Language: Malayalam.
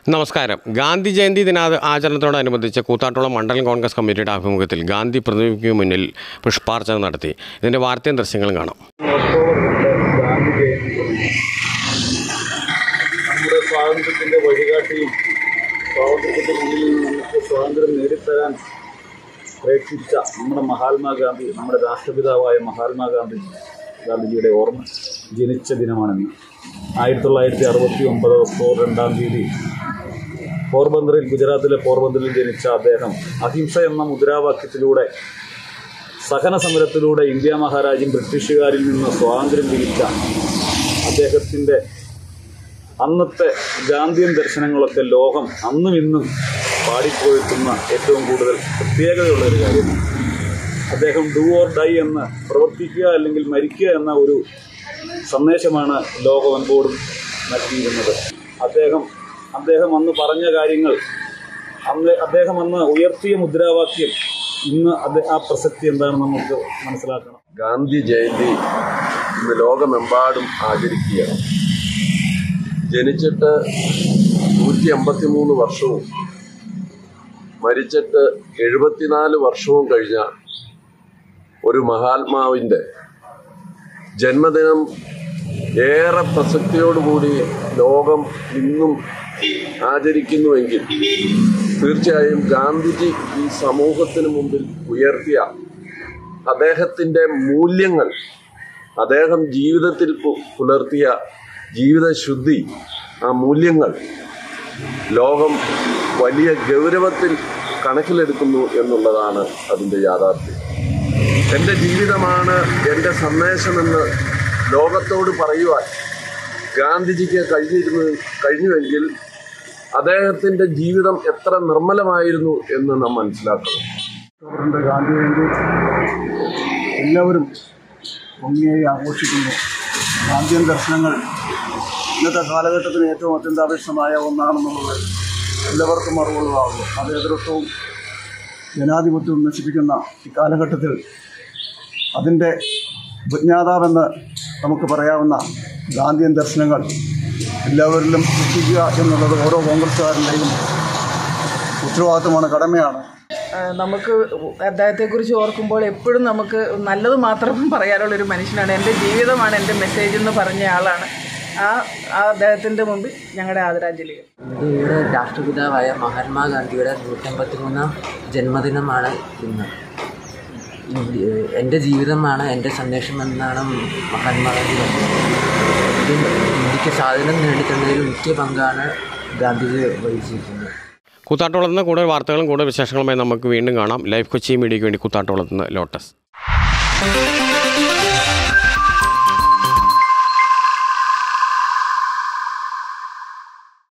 നമസ്കാരം ഗാന്ധി ജയന്തി ദിനാ ആചരണത്തോടനുബന്ധിച്ച് കൂത്താട്ടുളം മണ്ഡലം കോൺഗ്രസ് കമ്മിറ്റിയുടെ ആഭിമുഖ്യത്തിൽ ഗാന്ധി പ്രതിമയ്ക്ക് മുന്നിൽ പുഷ്പാർച്ചന നടത്തി ഇതിൻ്റെ വാർത്തയും ദൃശ്യങ്ങളും കാണാം ഒക്ടോബർ രണ്ട് ഗാന്ധി ജയന്തി നമ്മുടെ സ്വാതന്ത്ര്യത്തിൻ്റെ വഴികാട്ടിയും സ്വാതന്ത്ര്യത്തിൻ്റെ മുന്നിൽ നിന്ന് നമുക്ക് സ്വാതന്ത്ര്യം നേടിത്തരാൻ പ്രയത്നിച്ച നമ്മുടെ മഹാത്മാഗാന്ധി നമ്മുടെ രാഷ്ട്രപിതാവായ മഹാത്മാഗാന്ധി ഗാന്ധിജിയുടെ ഓർമ്മ ജനിച്ച ദിനമാണെന്ന് ആയിരത്തി തൊള്ളായിരത്തി അറുപത്തി ഒമ്പത് ഒക്ടോബർ രണ്ടാം തീയതി പോർബന്തറിൽ ഗുജറാത്തിലെ പോർബന്തറിൽ ജനിച്ച അദ്ദേഹം അഹിംസ എന്ന മുദ്രാവാക്യത്തിലൂടെ സഹന സമരത്തിലൂടെ ഇന്ത്യ മഹാരാജ്യം ബ്രിട്ടീഷുകാരിൽ നിന്ന് സ്വാതന്ത്ര്യം ലഭിച്ച അദ്ദേഹത്തിൻ്റെ അന്നത്തെ ഗാന്ധിയൻ ദർശനങ്ങളൊക്കെ ലോകം അന്നും ഇന്നും പാടിപ്പോയിട്ടുന്ന ഏറ്റവും കൂടുതൽ പ്രത്യേകതയുള്ള ഒരു കാര്യമാണ് അദ്ദേഹം ഡു ഓർ ഡൈ എന്ന് പ്രവർത്തിക്കുക അല്ലെങ്കിൽ മരിക്കുക എന്ന ഒരു സന്ദേശമാണ് ലോകമെമ്പോഴും നൽകിയിരുന്നത് അദ്ദേഹം അദ്ദേഹം അന്ന് പറഞ്ഞ കാര്യങ്ങൾ അന്ന് അദ്ദേഹം അന്ന് ഉയർത്തിയ മുദ്രാവാക്യം ഇന്ന് അത് ആ പ്രസക്തി എന്താണെന്ന് നമുക്ക് മനസ്സിലാക്കണം ഗാന്ധി ജയന്തി ഇന്ന് ലോകമെമ്പാടും ആചരിക്കുകയാണ് ജനിച്ചിട്ട് നൂറ്റി അമ്പത്തി മൂന്ന് വർഷവും മരിച്ചിട്ട് എഴുപത്തിനാല് വർഷവും കഴിഞ്ഞ ഒരു മഹാത്മാവിൻ്റെ ജന്മദിനം ഏറെ പ്രസക്തിയോടുകൂടി ലോകം ഇന്നും ആചരിക്കുന്നുവെങ്കിൽ തീർച്ചയായും ഗാന്ധിജി ഈ സമൂഹത്തിന് മുമ്പിൽ ഉയർത്തിയ അദ്ദേഹത്തിൻ്റെ മൂല്യങ്ങൾ അദ്ദേഹം ജീവിതത്തിൽ പു- പുലർത്തിയ ജീവിതശുദ്ധി ആ മൂല്യങ്ങൾ ലോകം വലിയ ഗൗരവത്തിൽ കണക്കിലെടുക്കുന്നു എന്നുള്ളതാണ് അതിൻ്റെ യാഥാർത്ഥ്യം എൻ്റെ ജീവിതമാണ് എൻ്റെ സന്ദേശമെന്ന് ലോകത്തോട് പറയുവാൻ ഗാന്ധിജിക്ക് കഴിഞ്ഞിരുന്നു കഴിഞ്ഞുവെങ്കിൽ അദ്ദേഹത്തിൻ്റെ ജീവിതം എത്ര നിർമ്മലമായിരുന്നു എന്ന് നാം മനസ്സിലാക്കണം ഒക്ടോബറിൻ്റെ ഗാന്ധി ജയന്തി എല്ലാവരും ഭംഗിയായി ആഘോഷിക്കുന്നു ഗാന്ധിയൻ ദർശനങ്ങൾ ഇന്നത്തെ കാലഘട്ടത്തിന് ഏറ്റവും അത്യന്താപേക്ഷിതമായ ഒന്നാണെന്നുള്ളത് എല്ലാവർക്കും അറിവുള്ളതാകുന്നു മതേതരത്വവും ജനാധിപത്യവും നശിപ്പിക്കുന്ന ഈ കാലഘട്ടത്തിൽ അതിൻ്റെ വിജ്ഞാതാവെന്ന് നമുക്ക് പറയാവുന്ന ഗാന്ധിയൻ ദർശനങ്ങൾ എല്ലാവരിലും എത്തിക്കുക എന്നുള്ളത് ഓരോ കോൺഗ്രസ്സുകാരൻ്റെയും ഉത്തരവാദിത്തമാണ് കടമയാണ് ആ, നമുക്ക് അദ്ദേഹത്തെക്കുറിച്ച് ഓർക്കുമ്പോൾ എപ്പോഴും നമുക്ക് നല്ലത് മാത്രം പറയാനുള്ള ഒരു മനുഷ്യനാണ് എൻ്റെ ജീവിതമാണ് എൻ്റെ മെസ്സേജ് എന്ന് പറഞ്ഞ ആളാണ് ആ ആ അദ്ദേഹത്തിൻ്റെ മുമ്പിൽ ഞങ്ങളുടെ ആദരാഞ്ജലികൾ ഇന്ത്യയുടെ രാഷ്ട്രപിതാവായ മഹാത്മാഗാന്ധിയുടെ നൂറ്റമ്പത്തി മൂന്നാം ജന്മദിനമാണ് ഇന്ന് ഇന്ത്യ- എൻ്റെ ജീവിതമാണ് എൻ്റെ സന്ദേശം എന്നാണ് മഹാത്മാഗാന്ധി പറഞ്ഞത് ഇത് ഇന്ത്യക്ക് സ്വാതന്ത്ര്യം നേടിത്തന്നതിൽ മുഖ്യ പങ്കാണ് ഗാന്ധിജി വഹിച്ചിരിക്കുന്നത് കൂത്താട്ടുളത്ത് നിന്ന് കൂടുതൽ വാർത്തകളും കൂടുതൽ വിശേഷങ്ങളുമായി നമുക്ക് വീണ്ടും കാണാം ലൈഫ് കൊച്ചി മീഡിയയ്ക്ക് വേണ്ടി കൂത്താട്ടുളത്ത് നിന്ന് ലോട്ടസ്